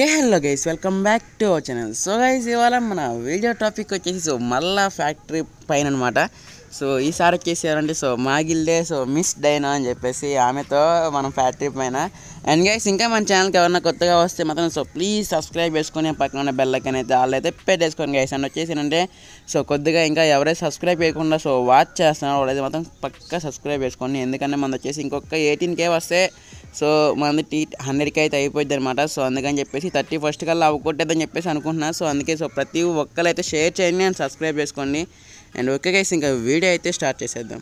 A hello guys welcome back to our channel so guys ఇవాళ మన video topic వచ్చేసి so మళ్ళా factory పైన అనమాట సో ఈసారి వచ్చేసి ఎవరంటే సో మాగిల్డే సో మిస్ డైనా అని చెప్పేసి ఆమెతో మనం ఫ్యాక్టరీ పైన అండ్ గైస్ ఇంకా మన ఛానల్కి ఎవరైనా కొత్తగా వస్తే మాత్రం సో ప్లీజ్ సబ్స్క్రైబ్ చేసుకొని పక్కన ఉన్న బెల్ ఐకాన్ అయితే వాళ్ళు అయితే పెట్టేసుకోండి గైస్ అండ్ వచ్చేసి ఏంటంటే సో కొద్దిగా ఇంకా ఎవరైతే సబ్స్క్రైబ్ చేయకుండా సో వాచ్ చేస్తున్నారో వాళ్ళైతే మాత్రం పక్కా సబ్స్క్రైబ్ చేసుకోండి ఎందుకంటే మనది వచ్చేసి ఇంకొక ఎయిటీన్ కే వస్తే సో మనది టీ హండ్రెడ్కి అయితే అయిపోద్ది అనమాట సో అందుకని చెప్పేసి థర్టీ ఫస్ట్ కల్లా అవ్వకొట్టేదని చెప్పేసి అనుకుంటున్నా సో అందుకే సో ప్రతి ఒక్కరు అయితే షేర్ చేయండి అండ్ సబ్స్క్రైబ్ చేసుకోండి అండ్ ఓకే గైస్ ఇంకా వీడియో అయితే స్టార్ట్ చేసేద్దాం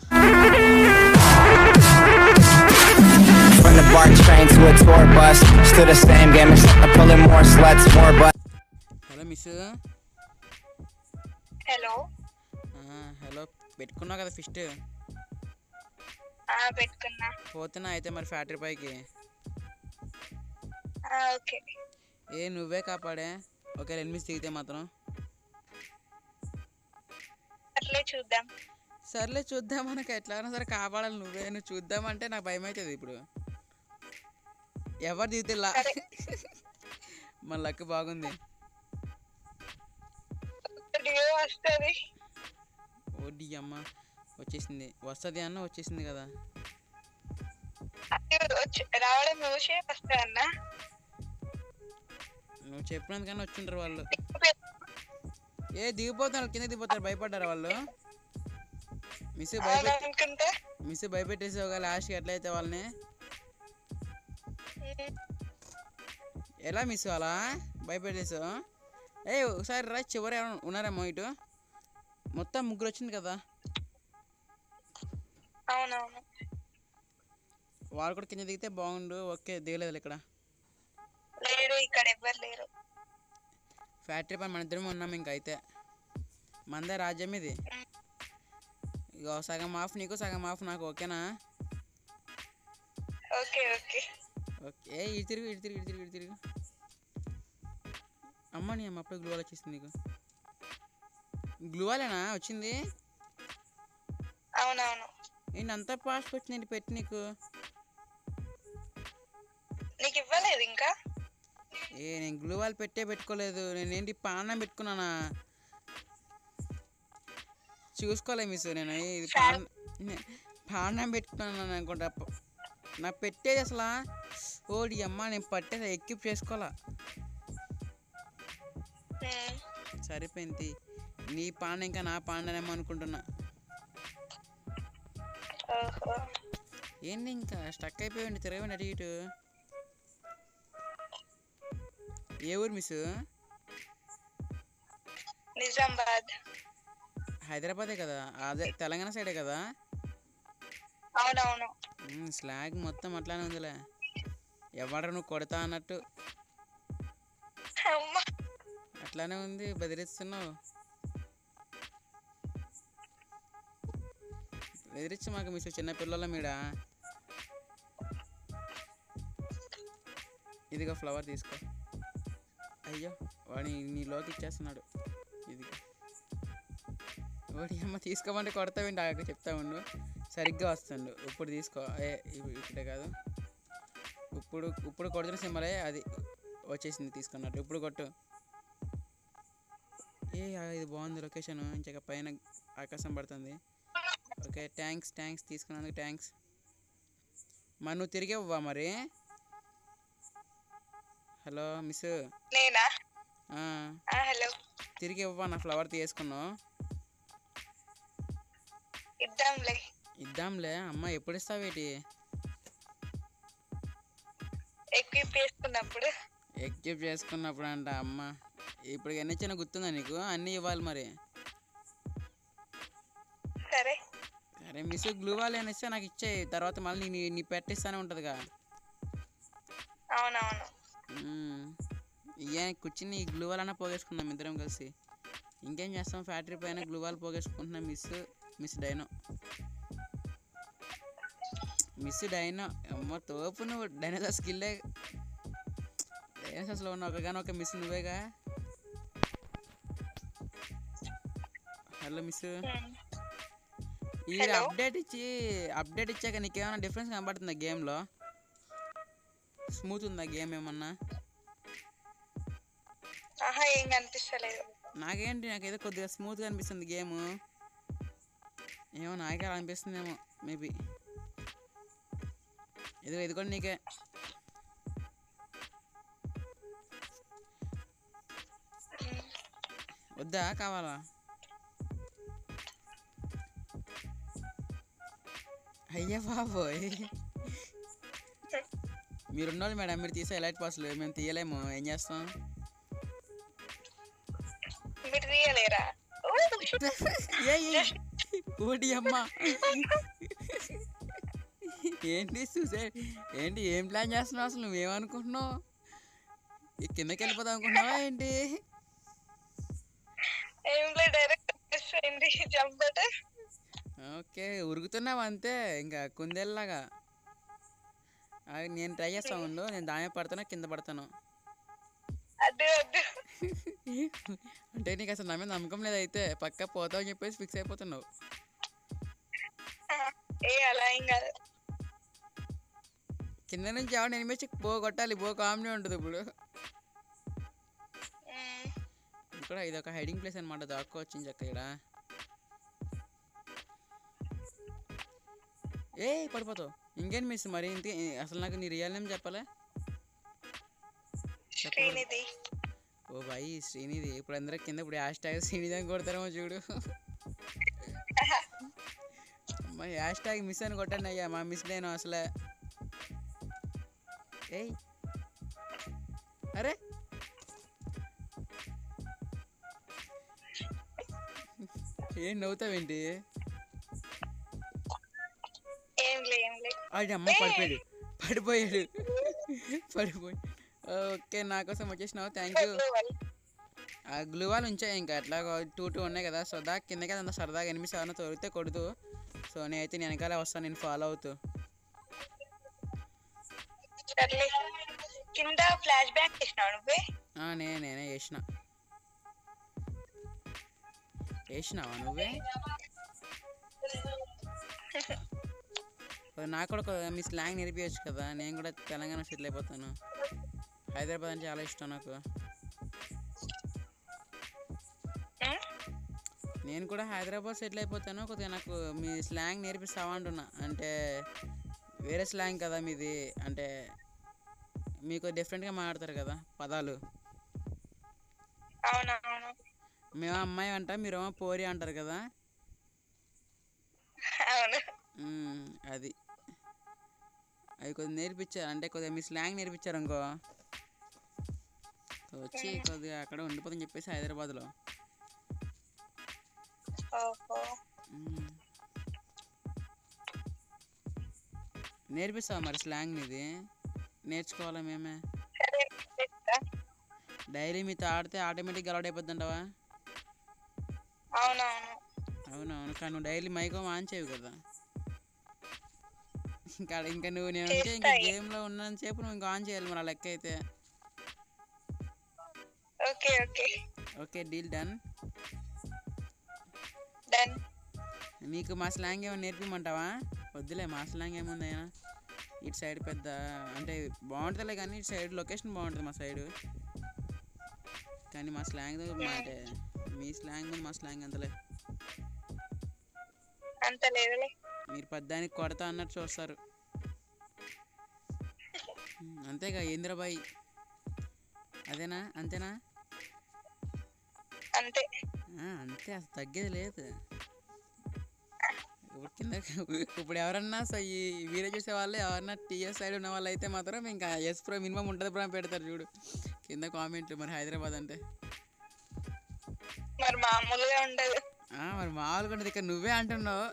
From the BART train to a tour bus, still the same game except I'm pulling more sluts, more butts. Hello miss hello hello పెట్టుకున్నావు కదా fist ఆ, పెట్టుకున్నా పోతున్నా అయితే మరి ఫ్యాక్టరీ పైకి ఆ, ఓకే ఏ నువ్వే కాపాడే ఓకే ఎనిమిది దిగితే మాత్రం అట్లే చూద్దాం సర్లే చూద్దాం మనకి ఎట్లైనా సరే కాపాడాలి నువ్వే నువ్వు చూద్దామంటే నాకు భయం అవుతుంది ఇప్పుడు ఎవరు దిగితే లా సరే. మన లక్ బాగుంది డియో వస్తుంది ఓడి అమ్మ వచ్చేసింది వస్తుంది అన్న వచ్చేసింది కదా అది వచ్చి రావడం చూసే వస్తా అన్న నువ్వు చెప్పినందుకన్నా వచ్చింటారు వాళ్ళు ఏ దిగిపోతున్నారు కింద దిగిపోతారు భయపడ్డారు వాళ్ళు మిస్ భయపెట్టి అనుకుంటా మిస్ భయపెట్టేసావు కదా లాస్ట్కి ఎట్లయితే వాళ్ళని ఎలా మిస్ అలా భయపెట్టేసావు ఏ ఒకసారి రా చివరి ఎవరైనా ఉన్నారేమో ఇటు మొత్తం ముగ్గురు వచ్చింది కదా అవునవును వాళ్ళు కూడా కింద దిగితే బాగుండు ఓకే దిగలేదు ఇక్కడ లేరు ఇక్కడ ఎవ్వరు లేరు ఫ్యాక్టరీ పని మన ఇద్దరమే ఉన్నాం ఇంకా అయితే మందే రాజ్యం ఇది ఇక సగం ఆఫ్ నీకు సగం ఆఫ్ నాకు ఓకేనా ఓకే ఓకే ఓకే ఏ ఇటు తిరుగు ఇటు తిరుగు ఇటు తిరుగు ఇటు తిరుగు అమ్మ నీ అమ్మ అప్పుడే గ్లూవాల్ వచ్చేసింది నీకు గ్లూవాలేనా వచ్చింది అవునవును ఏంటి అంత ఫాస్ట్ వచ్చింది పెట్టి నీకు నీకు ఇవ్వలేదు ఇంకా ఏ నేను గ్లూవాల్ పెట్టే పెట్టుకోలేదు నేను ఏంటి పానం పెట్టుకున్నానా చూసుకోలే మిస్ నేను ఇది పాన్ పానం పెట్టుకున్నాను అనుకుంటా ప- నా పెట్టేది అసలు ఓడి అమ్మ నేను పట్టేది ఎక్కిప్ చేసుకోవాలా ఉమ్, సరిపోయింది నీ పాండ ఇంకా నా పాండనేమో అనుకుంటున్నా ఓహో ఏంటి ఇంకా స్టక్ అయిపోయింది తిరగండి అటు ఇటు ఏ ఊరు మిస్ నిజామాబాద్ హైదరాబాదే కదా అదే తెలంగాణ సైడే కదా అవునవును మ్మ్, స్లాగ్ మొత్తం అట్లానే ఉందిలే ఎవడ నువ్వు కొడతా అన్నట్టు అమ్మ అట్లానే ఉంది బెదిరిస్తున్నావు బెదిరించి మాకు మిస్ చిన్న పిల్లల మీడ ఇదిగో ఫ్లవర్ తీసుకో అయ్యో వాడి నీలోకి ఇచ్చేస్తున్నాడు ఇది వాడి అమ్మ తీసుకోమంటే కొడతావేంటి ఆగ చెప్తా ఉండు సరిగ్గా వస్తుండు ఇప్పుడు తీసుకో ఏ ఇవి- ఇక్కడే కాదు ఇప్పుడు ఇప్పుడు కొడుతున్న సింబలే అది వచ్చేసింది తీసుకున్నట్టు ఇప్పుడు కొట్టు ఏ ఆ, ఇది బాగుంది లొకేషన్ ఇంకా పైన ఆకాశం పడుతుంది ఓకే థ్యాంక్స్ థ్యాంక్స్ తీసుకున్నందుకు థ్యాంక్స్ మరి నువ్వు తిరిగి ఇవ్వవా మరి హలో మిస్ నేనా ఆ, హలో తిరిగి ఇవ్వవా నా ఫ్లవర్ తీసుకున్నావు ఇద్దాంలే ఇద్దాంలే అమ్మ ఎప్పుడు ఇస్తావేటి ఎక్విప్ చేసుకున్నప్పుడు ఎక్జిప్ చేసుకున్నప్పుడు అంట అమ్మ ఇప్పుడు ఎన్ని ఇచ్చిన గుర్తుందా నీకు అన్నీ ఇవ్వాలి మరి సరే సరే మిస్ గ్లూ వాల్ అని ఇస్తే నాకు ఇచ్చే తర్వాత మళ్ళీ నీ నీ పెట్టిస్తానే ఉంటుందిగా అవునవును ఇయ్య కూర్చుని ఈ గ్లూ వాల్ అన్న పోగేసుకున్నాం ఇద్దరం కలిసి ఇంకేం చేస్తాం ఫ్యాక్టరీ పైన గ్లూ వాల్ పోగేసుకుంటున్నాం miss miss Dino miss Dino అమ్మ తోపు నువ్వు డైనోసార్ స్కిల్లే డైనోసార్స్లో ఉన్న ఒకగానో ఒక మిస్ నువ్వేగా హలో మిస్ ఉమ్. ఈ Hello? అప్డేట్ ఇచ్చి అప్డేట్ ఇచ్చాక నీకేమైనా డిఫరెన్స్ కనబడుతుందా గేమ్లో స్మూత్ ఉందా గేమ్ ఏమన్నా ఆహా ఏం కనిపిస్తలేదు నాకేంటి నాకేదో కొద్దిగా స్మూత్గా అనిపిస్తుంది గేమ్ ఏమో నాకే అలా అనిపిస్తుందేమో మేబీ ఇదిగో ఇది కూడా నీకే వద్దా కావాలా అయ్యా బాబోయ్ మీరున్నోళ్ళు మేడం మీరు తీసే ఎలైట్ పాస్లు మేము తీయలేము ఏం చేస్తాం మీరు తీయలేరా ఓ, ఏ కోటి అమ్మ ఏంటి సూసైడ్ ఏంటి ఏం ప్లాన్ చేస్తున్నావు అసలు నువ్వేమనుకుంటున్నావు ఈ కిందకి వెళ్ళిపోదాం అనుకుంటున్నావా ఏంటి ఏం లేదు డైరెక్ట్ వచ్చేసింది జంపట ఓకే ఉరుకుతున్నావు అంతే ఇంకా కుందేల్లాగా ఆగు, నేను ట్రై చేస్తా ఉండు నేను దాని మీద పడతాను కింద పడతాను అద్దు అద్దు అంటే నీకు అసలు నా మీద నమ్మకం లేదు అయితే పక్క పోతావు అని చెప్పేసి ఫిక్స్ అయిపోతున్నావు ఏ అలా ఏం కాదు కింద నుంచి ఎవరు ఎనిమిది బో కొట్టాలి బో కామెడీ ఉంటుంది ఇప్పుడు ఉమ్, ఇక్కడ ఇది ఒక హైడింగ్ ప్లేస్ అనమాట దాక్కోవచ్చు చక్క ఇక్కడ ఏ పడిపోతావు ఇంకేం మిస్ మరి ఇంత అసలు నాకు నీ రియల్ నేమ్ చెప్పలే శ్రీనిధి ఓ బాయ్ శ్రీనిధి ఇప్పుడు అందరూ కింద ఇప్పుడు హ్యాష్ ట్యాగ్ శ్రీనిధి అని కొడతారేమో చూడు అమ్మా హ్యాష్ ట్యాగ్ మిస్ అని కొట్టండి అయ్యా మా మిస్ నేను అసలే ఏయ్ అరే ఏం నవ్వుతావేంటి ఏం లే ఏం లే అది అమ్మ పడిపోయాడు పడిపోయాడు పడిపోయి ఓకే నా కోసం వచ్చేసినావు థ్యాంక్ యూ ఆ గ్లూవాలు ఉంచాయి ఇంకా అట్లా టూ టూ ఉన్నాయి కదా సో దా కిందకి అంత సరదాగా ఎనిమిది సెవెన్ తొలితే కొడుతూ సో నేనైతే నేను వెనకాల వస్తాను నేను ఫాలో అవుతూ సర్లే కింద ఫ్లాష్ బ్యాక్ చేసినావు నువ్వే ఆ, నేనే నేనే వేసిన వేసినావా నువ్వే ఓ, నాకు కూడా ఒక మీ స్లాంగ్ నేర్పించచ్చు కదా నేను కూడా తెలంగాణ సెటిల్ అయిపోతాను హైదరాబాద్ అంటే చాలా ఇష్టం నాకు ఉమ్, నేను కూడా హైదరాబాద్ సెటిల్ అయిపోతాను కొద్దిగా నాకు మీ స్లాంగ్ నేర్పిస్తావా అంటున్నా అంటే వేరే స్లాంగ్ కదా మీది అంటే మీకు డిఫరెంట్గా మాట్లాడతారు కదా పదాలు అవునవును మేము అమ్మాయి అంట మీరేమో పోరి అంటారు కదా అవును మ్మ్, అది అవి కొద్దిగా నేర్పించారు అంటే కొద్దిగా మీ స్లాంగ్ నేర్పించారు అనుకో వచ్చి కొద్దిగా అక్కడ ఉండిపోదని చెప్పేసి హైదరాబాద్లో ఓహో మ్మ్. నేర్పిస్తావా మరి స్లాంగ్ నీది నేర్చుకోవాలా మేమే సరే చెప్తా. డైలీ మీతో ఆడితే ఆటోమేటిక్గా అలవాటు అయిపోతుంటావా అవునవును అవునవును కానీ నువ్వు డైలీ మైకో ఆన్ చేయవు కదా ఇంకా ఇంకా నువ్వు నేను అంటే ఇంకా చేస్తాయి. గేమ్లో ఉన్నంతసేపు నువ్వు ఇంకా ఆన్ చేయాలి మరి ఆ లెక్క అయితే okay okay okay deal done done నీకు మా స్లాంగ్ ఏమైనా నేర్పిమంటావా వద్దులే మా స్లాంగ్ ఏముంది అయినా ఇటు సైడ్ పెద్ద అంటే బాగుంటుందిలే కానీ ఇటు సైడ్ లొకేషన్ బాగుంటుంది మా సైడు కానీ మా స్లాంగ్ మా అంటే మీ స్లాంగ్ ఉంది మా స్లాంగ్ అంతలే అంత లేదులే మీరు పద్దానికి కొడతా అన్నట్టు చూస్తారు ఉమ్, అంతేగా ఇంద్రబాయి అదేనా అంతేనా అంతే ఆ, అంతే అసలు తగ్గేది లేదు ఇప్పుడు కింద ఇప్పుడు ఎవరన్నా సో ఈ వీడియో చూసే వాళ్ళు ఎవరన్నా టీఎస్ సైడ్ ఉన్న వాళ్ళు అయితే మాత్రం ఇంకా ఎస్ ప్రో మినిమం ఉంటుంది బ్రో అని పెడతారు చూడు కింద కామెంట్లు మరి హైదరాబాద్ అంటే మరి మామూలుగా ఉండదు ఆ, మరి మామూలుగా ఉండదు ఇక నువ్వే అంటున్నావు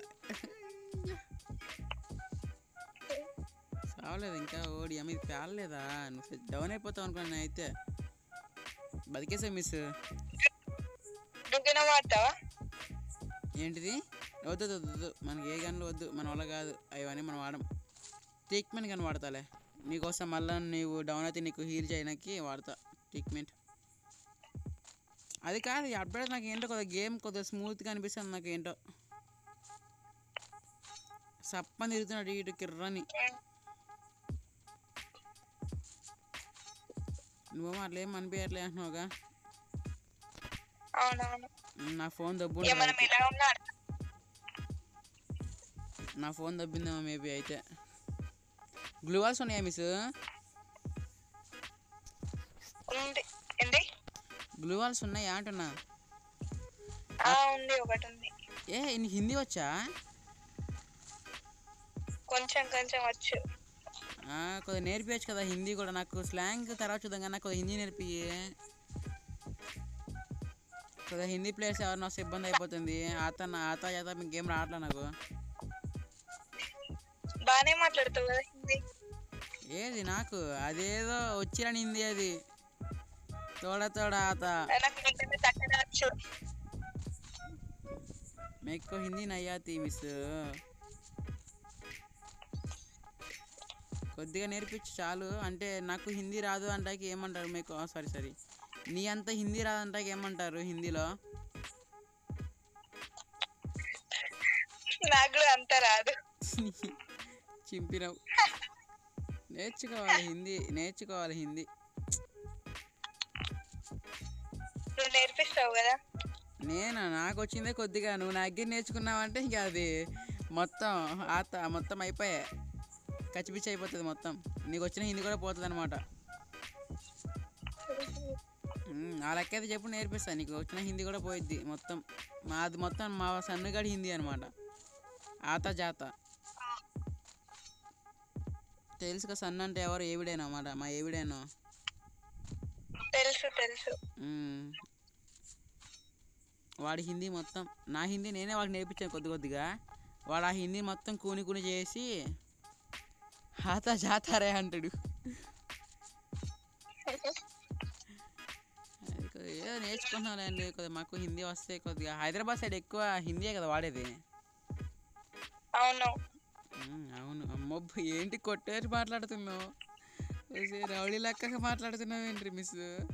చావలేదు ఇంకా ఓడి అమ్మ ఇది పేలలేదా నువ్వు డౌన్ అయిపోతావు అనుకున్నాను అయితే బతికేసా మిస్ దుగ్గిన వాడతావా ఏంటిది వద్దు వద్దు, వద్దు వద్దు మనకి ఏ గన్లు వద్దు మన వల్ల కాదు అవన్నీ మనం వాడం ట్రీట్మెంట్ గన్ వాడతాలే నీకోసం మళ్ళీ నీవు డౌన్ అయితే నీకు హీల్ చేయడానికి వాడతా ట్రీట్మెంట్ అది కాదు ఈ అప్డేట్ నాకు ఏంటో కొద్దిగా గేమ్ కొద్దిగా స్మూత్గా అనిపిస్తుంది నాకు ఏంటో సప్పని తిరుగుతున్నాడు ఇటు కిర్రని నువ్వేమో అట్లా ఏం అనిపించట్లే అంటున్నావుగా అవునవును మ్, నా ఫోన్ దబ్బు ఇక మనం ఎలా ఉన్నా నా ఫోన్ దబ్బిందేమో మేబీ అయితే గ్లూవాల్స్ ఉన్నాయా మిస్ ఉంది ఏంటి గ్లూవాల్స్ ఉన్నాయా అంటున్నా ఆ ఉంది ఒకటి ఉంది ఏ నీకు హిందీ వచ్చా కొంచెం కొంచెం వచ్చు ఆ, కొద్దిగా నేర్పించచ్చు కదా హిందీ కూడా నాకు స్లాంగ్ తర్వాత చూద్దాం కానీ నాకు కొద్దిగా హిందీ నేర్పి కొద్దిగా హిందీ ప్లేయర్స్ ఎవరిని వస్తే ఇబ్బంది అయిపోతుంది ఆత ఆత చేత మీకు గేమ్ రావట్లే నాకు బాగానే మాట్లాడుతావు కదా హిందీ ఏది నాకు అదేదో వచ్చిరని హిందీ అది తోడ తోడ ఆత నాకు నీకంటే తక్కువ వచ్చు మేకో హిందీ నయ్యాతి మిస్ కొద్దిగా నేర్పించు చాలు అంటే నాకు హిందీ రాదు అంటాకి ఏమంటారు మీకు సారీ సారీ నీ అంత హిందీ రాదు అంటాకి ఏమంటారు హిందీలో నాకు కూడా అంత రాదు చింపినావు నేర్చుకోవాలి హిందీ నేర్చుకోవాలి హిందీ నువ్వు నేర్పిస్తావు కదా నేను నాకు వచ్చిందే కొద్దిగా నువ్వు నా దగ్గర నేర్చుకున్నావంటే ఇంకా అది మొత్తం ఆత మొత్తం అయిపోయా కచ్చిపిచ్చి అయిపోతుంది మొత్తం నీకు వచ్చిన హిందీ కూడా పోతుంది అనమాట ఆ లెక్క అయితే చెప్పు నేర్పిస్తా నీకు వచ్చిన హిందీ కూడా పోయిద్ది మొత్తం మాది మొత్తం మా సన్నుగాడి హిందీ అనమాట ఆత జాత తెలుసుగా సన్ అంటే ఎవరు ఏవిడేనో అన్నమాట మా ఏవిడేనో తెలుసు తెలుసు మ్మ్. వాడి హిందీ మొత్తం నా హిందీ నేనే వాడికి నేర్పించాను కొద్ది కొద్దిగా వాడు ఆ హిందీ మొత్తం కూని కూని చేసి హాతా జాతారే అంటాడు అది కొద్దిగా ఏదో నేర్చుకుంటున్నాండి కొద్దిగా మాకు హిందీ వస్తే కొద్దిగా హైదరాబాద్ సైడ్ ఎక్కువ హిందీయే కదా వాడేది అవును మ్మ్, అవును అమ్మో ఏంటి కొట్టేసి మాట్లాడుతున్నావు ఓసే రౌడీ లెక్కగా మాట్లాడుతున్నావు ఏంటి మిస్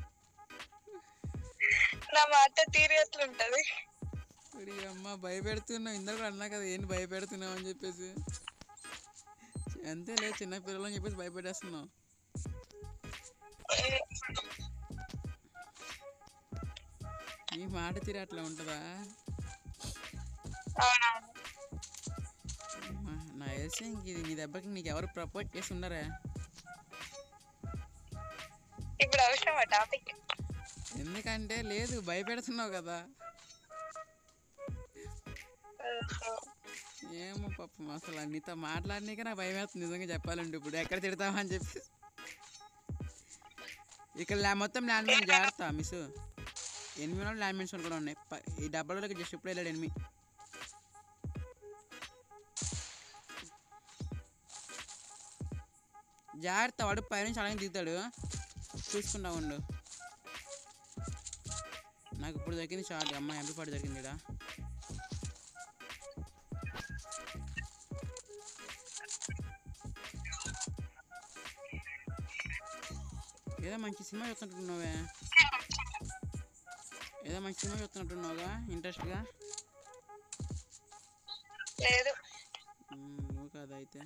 నా మాట తీరు ఎట్లుంటది ఇప్పుడు అమ్మ భయపెడుతున్నావు ఇందరు కూడా అన్నా కదా ఏంటి భయపెడుతున్నావు అని చెప్పేసి అంతేలే చిన్న పిల్లలు అని చెప్పేసి భయపెట్టేస్తున్నావు నీ మాట తీరు అట్లా ఉంటుందా అవునవును అమ్మా, నా తెలిసి ఇంక ఇది నీ దెబ్బకి నీకు ఎవరు ప్రపోజ్ చేసి ఉన్నారా ఇప్పుడు అవసరం ఆ టాపిక్ ఎందుకంటే లేదు భయపెడుతున్నావు కదా ఏమో పాపం అసలు నీతో మాట్లాడినాక నాకు భయం వేస్తుంది నిజంగా చెప్పాలంటే ఇప్పుడు ఎక్కడ తిడతావా అని చెప్పి ఇక్కడ ల్యా- మొత్తం ల్యాండ్ మైన్ జాగ్రత్త మిస్ ఎనిమిది వాళ్ళు ల్యాండ్ మైన్స్ కూడా ఉన్నాయి ప- ఈ డబ్బాలోకి జస్ట్ ఇప్పుడు వెళ్ళాడు ఎనిమిది జాగ్రత్త వాడు పైనుంచి అలాగే దిగుతాడు చూసుకుంటా ఉండు నాకు ఇప్పుడు దొరికింది షార్ట్ అమ్మ ఎంపీ పాటు దొరికింది ఇక్కడ ఏదో మంచి సినిమా చూస్తున్నట్టున్నావే ఏదో మంచి సినిమా చూస్తున్నట్టున్నావుగా ఇంట్రెస్ట్గా లేదు నువ్వు కాదా అయితే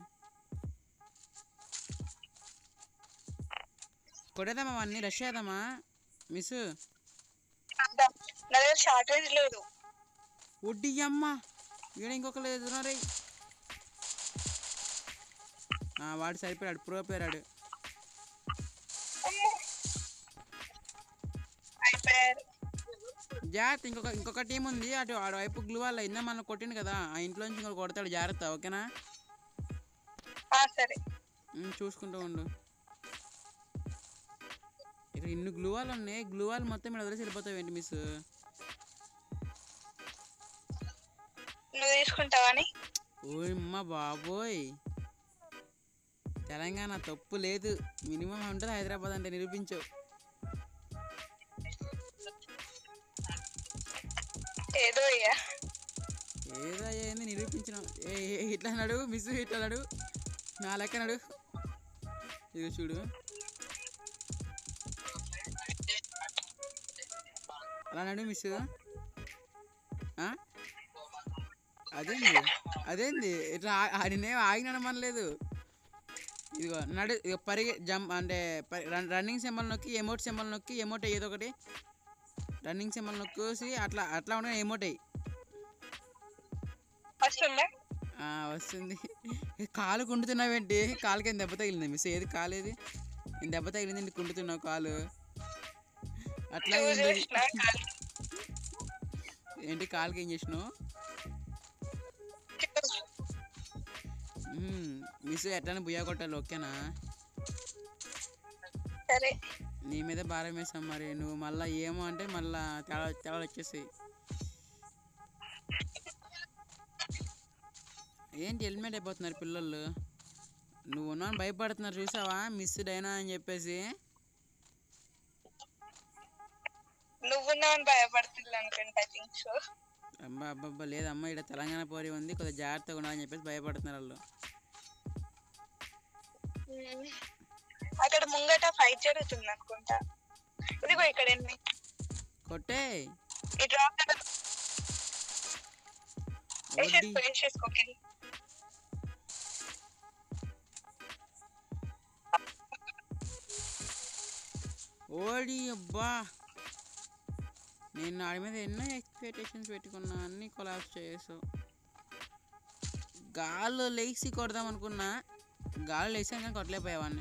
కొట్టేద్దామా అన్నీ రష్ చేద్దామా మిస్ నా దగ్గర షార్టేజ్ లేదు వడ్డీ అమ్మ ఈడ ఇంకొక లేదు రే వాడు సరిపోయాడు ప్రో పేరాడు అమ్మో. అయిపోయారు జాగ్రత్త ఇంకొక ఇంకొక టీం ఉంది అటు ఆడు వైపు గ్లూ వల్ల ఇందా మనం కొట్టిండు కదా ఆ ఇంట్లో నుంచి ఇంకొక కొడతాడు జాగ్రత్త ఓకేనా ఆ, సరే ఉమ్, చూసుకుంటూ ఉండు ఇక్కడ ఇన్ని గ్లూ వాల్ ఉన్నాయి గ్లూ వాల్ మొత్తం ఇక్కడ వదిలేసి వెళ్ళిపోతావు ఏంటి మిస్ నువ్వు తీసుకుంటావని ఓయమ్మ బాబోయ్ తెలంగాణ తప్పు లేదు మినిమం ఉంటుంది హైదరాబాద్ అంటే నిరూపించవు ఏదో ఇక ఏదో అయ్యింది నిరూపించిన ఏ ఏ, ఇట్లా అన్నాడు మిస్ ఇట్లా అన్నాడు నా లెక్క అన్నాడు ఇదిగో చూడు అలా అన్నాడు మిస్ ఆ? అదేంది అదేంది ఇట్లా ఆ- ఆ నేనేం ఆగినాను అనలేదు ఇదిగో నడు ఇక పరిగె జంప్ అంటే రన్నింగ్ సింబల్ నొక్కి ఎమోట్ సింబల్ నొక్కి ఎమోట్ ఏదో ఒకటి రన్నింగ్ సింబల్ నొక్కేసి అట్లా అట్లా ఉంటే ఎమోట్ అయ్యి వస్తుందా ఆ, వస్తుంది ఏ, కాలు కుంటున్నావేంటి కాలుకి ఏం దెబ్బ తగిలింది మిస్ ఏది కాలేది నేను దెబ్బ తగిలింది నీకు కుంటున్నావు కాలు అట్లా ఉండేది చూసేసిన కాలు. ఏంటి కాలుకి ఏం చేసినావు మిస్ ఎట్లా బుయ్య కొట్టాలి ఓకేనా సరే నీ మీద భారం వేసాం మరి నువ్వు మళ్ళీ ఏమో అంటే మళ్ళా తేడా తేడా వచ్చేసాయి ఏంటి హెల్మెట్ అయిపోతున్నారు పిల్లలు నువ్వు ఉన్నాను భయపడుతున్నారు చూసావా మిస్ డైనా అని చెప్పేసి నువ్వు నేను భయపడుతుంది అనుకుంటా ఐ థింక్ సో అబ్బా అబ్బబ్బా లేదమ్మా ఇక్కడ తెలంగాణ పోరి ఉంది కొద్దిగా జాగ్రత్తగా ఉండాలని చెప్పేసి భయపడుతున్నారు వాళ్ళు అక్కడ ముంగట ఫైట్ జరుగుతుంది అనుకుంటా ఇదిగో ఇక్కడ ఎన్ని కొట్టే ఈ డ్రాప్ వడ్డీ వేసేసుకో వేసేసుకో కింద. ఓడి అబ్బా నేను ఆడి మీద ఎన్నో ఎక్స్పెక్టేషన్స్ పెట్టుకున్నా అన్ని కొలాప్స్ చేసావు గాల్లో లేచి కొడదాం అనుకున్నా గాల్లో లేచాను కానీ కొట్టలేకపోయావాన్ని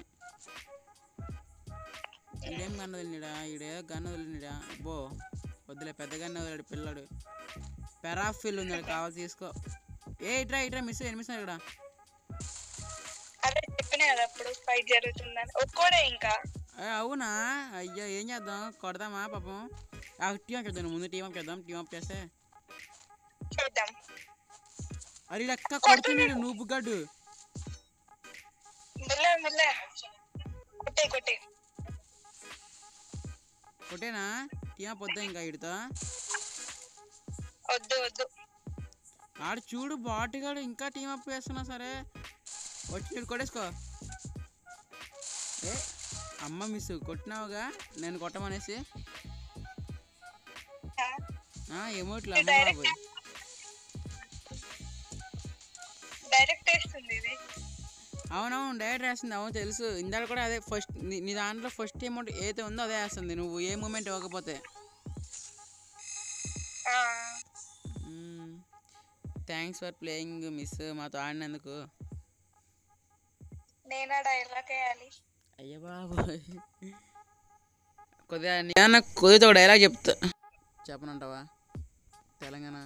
ఈడేం గన్న వదిలినాడా ఈడేదో గన్న వదిలినాడా అబ్బో వద్దులే పెద్ద గన్న వదిలాడు పిల్లడు పెరాఫిల్ ఉంది కావాలి తీసుకో ఏ ఇట్రా ఇట్రా మిస్ ఎనిమిస్తున్నారు ఇక్కడ అదే చెప్పిన కదా అప్పుడు ఫైట్ జరుగుతుందని ఒక్కోడే ఇంకా ఏ, అవునా అయ్యో ఏం చేద్దాం కొడదామా పాపం ఆ టీం అప్ చేద్దాం ముందు టీం అప్ చేద్దాం టీం అప్ చేస్తే చూద్దాం అరే లెక్క కొడుతున్నాడు నువ్వు గడ్డు మెల్ల మెల్ల కొట్టే కొట్టే కొట్టేనా టీం అప్ వద్దా ఇంకా ఇడితో వద్దు వద్దు ఆడు చూడు బాటుగాడు ఇంకా టీం అప్ చేస్తున్నా సరే వచ్చి చూడు కొట్టేసుకో ఏ అమ్మ మిస్ కొట్టినావుగా నేను కొట్టమనేసి ఆ, ఎమోట్లు అమ్మ బాబోయ్ డైరెక్ట్ వేస్తుంది ఇది అవునవును డైరెక్ట్ వేస్తుంది అవును తెలుసు ఇందాక కూడా అదే ఫస్ట్ నీ నీ దాంట్లో ఫస్ట్ అమౌంట్ ఏదైతే ఉందో అదే వేస్తుంది నువ్వు ఏ మూమెంట్ ఇవ్వకపోతే ఆ, థ్యాంక్స్ ఫర్ ప్లేయింగ్ మిస్ మాతో ఆడినందుకు నేనా డైలాగ్ వేయాలి అయ్య బాబోయ్ కొద్దిగా నేను కొద్దిగా ఒక డైలాగ్ చెప్తా చెప్పనంటావా తెలంగాణ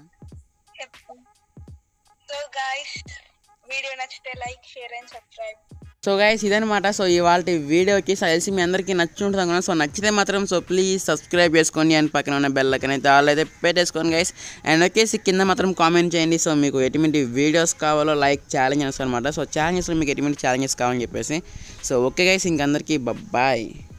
సో గాయస్ వీడియో నచ్చితే like share and subscribe so guys ఇదనమాట సో ఇవాళ వీడియో వచ్చేసి తెలిసి మీ అందరికీ నచ్చి ఉంటుంది అనుకున్నాను సో నచ్చితే మాత్రం సో ప్లీజ్ సబ్స్క్రైబ్ చేసుకోండి అండ్ పక్కన ఉన్న బెల్ ఐకన్ అయితే ఆల్ అయితే పెట్టేసుకోండి గైస్ అండ్ వచ్చేసి కింద మాత్రం కామెంట్ చేయండి సో మీకు ఎటువంటి వీడియోస్ కావాలో లైక్ ఛాలెంజెస్ అనమాట సో ఛాలెంజెస్లో మీకు ఎటువంటి ఛాలెంజెస్ కావాలని చెప్పేసి సో ఓకే గైస్ ఇంకందరికీ బాయ్